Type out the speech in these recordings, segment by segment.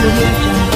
audio jungle.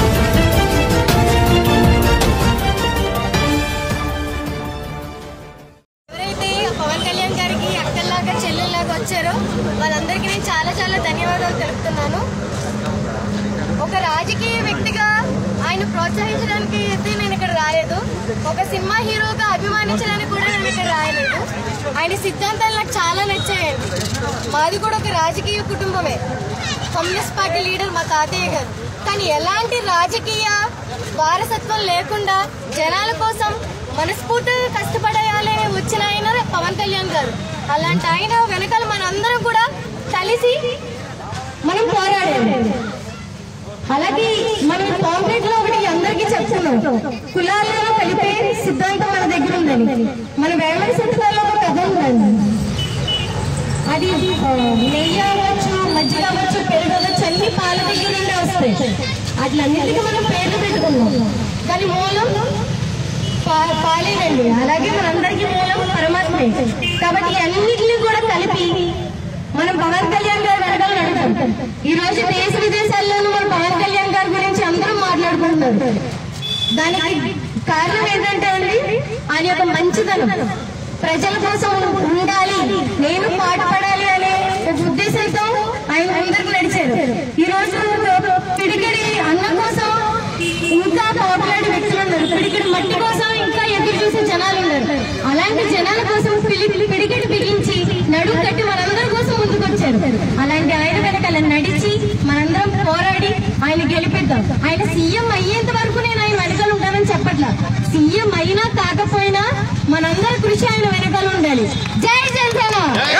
ఎవరైతే పవన్ కళ్యాణ్ గారికి అక్కల్లాగా చెల్లెల్లాగా వచ్చారో వాళ్ళందరికీ నేను చాలా చాలా ధన్యవాదాలు తెలుపుతున్నాను ఒక రాజకీయ వ్యక్తిగా ఆయన ప్రోత్సహించడానికి అయితే నేను ఇక్కడ రాలేదు ఒక సినిమా హీరోగా అభిమానించడానికి కూడా నేను ఇక్కడ రాయలేదు ఆయన సిద్ధాంతాలు నాకు చాలా నచ్చాయండి మాది కూడా ఒక రాజకీయ కుటుంబమే కమ్యూనిస్ట్ పార్టీ లీడర్ మా తాతయ్య గారు కానీ ఎలాంటి రాజకీయ వారసత్వం లేకుండా జనాల కోసం మనస్ఫూర్తిగా కష్టపడేయాలని వచ్చిన ఆయన పవన్ కళ్యాణ్ గారు అలాంటి ఆయన వెనకాల మనందరం కూడా కలిసి మనం పోరాడాము అలాగే మనం కాంక్రీట్ లో ఒకటి అందరికీ చెప్తున్నాం కులాలను కలిపే సిద్ధాంతం మన దగ్గర ఉందని మన వేమన సంస్థలో ఒక కథ ఉందండి అది ఆ, నెయ్యి అవ్వచ్చు మజ్జిగ అవ్వచ్చు పెరుగు అవ్వచ్చు అన్ని పాల దగ్గర నుండి వస్తాయి అట్లన్నిటికీ మనం పేర్లు పెట్టుకున్నాం కానీ మూలం పా- పాలేనండి అలాగే మనందరికీ మూలం పరమాత్మే కాబట్టి అన్నిటిని కూడా కలిపి మనం పవన్ కళ్యాణ్ గారి వెనకాల నడుపుతాం ఈ రోజు దేశ విదేశాల్లోనూ మన పవన్ కళ్యాణ్ గారి గురించి అందరూ మాట్లాడుకుంటున్నారు దానికి కారణం ఏంటంటే అండి ఆయన యొక్క మంచితనం ప్రజల కోసం ఉండాలి నేను పాటుపడాలి అనే ఒక ఉద్దేశంతో ఆయన ముందుకు నడిచారు ఈ రోజు పిడికిడి అన్నం కోసం ఇంకా పోట్లాడే వ్యక్తులు ఉన్నారు పిడికిడి మట్టి కోసం ఇంకా ఎదురు చూసే జనాలు ఉన్నారు అలాంటి జనాల కోసం పిలి పిడికిడి బిగించి నడుము కట్టి మనందరి కోసం ముందుకు వచ్చారు అలాంటి ఆయన వెనకాల నడిచి మనందరం పోరాడి ఆయన గెలిపిద్దాం ఆయన సీఎం అయ్యేంత వరకు నేను ఆయన వెనకాల ఉంటానని చెప్పట్లా సీఎం అయినా కాకపోయినా మనందరి కృషి ఆయన వెనకాల ఉండాలి జై జనసేన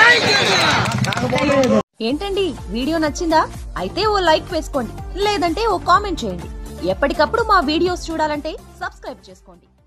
ఏంటండి వీడియో నచ్చిందా అయితే ఓ లైక్ వేసుకోండి లేదంటే ఓ కామెంట్ చేయండి ఎప్పటికప్పుడు మా వీడియోస్ చూడాలంటే సబ్స్క్రైబ్ చేసుకోండి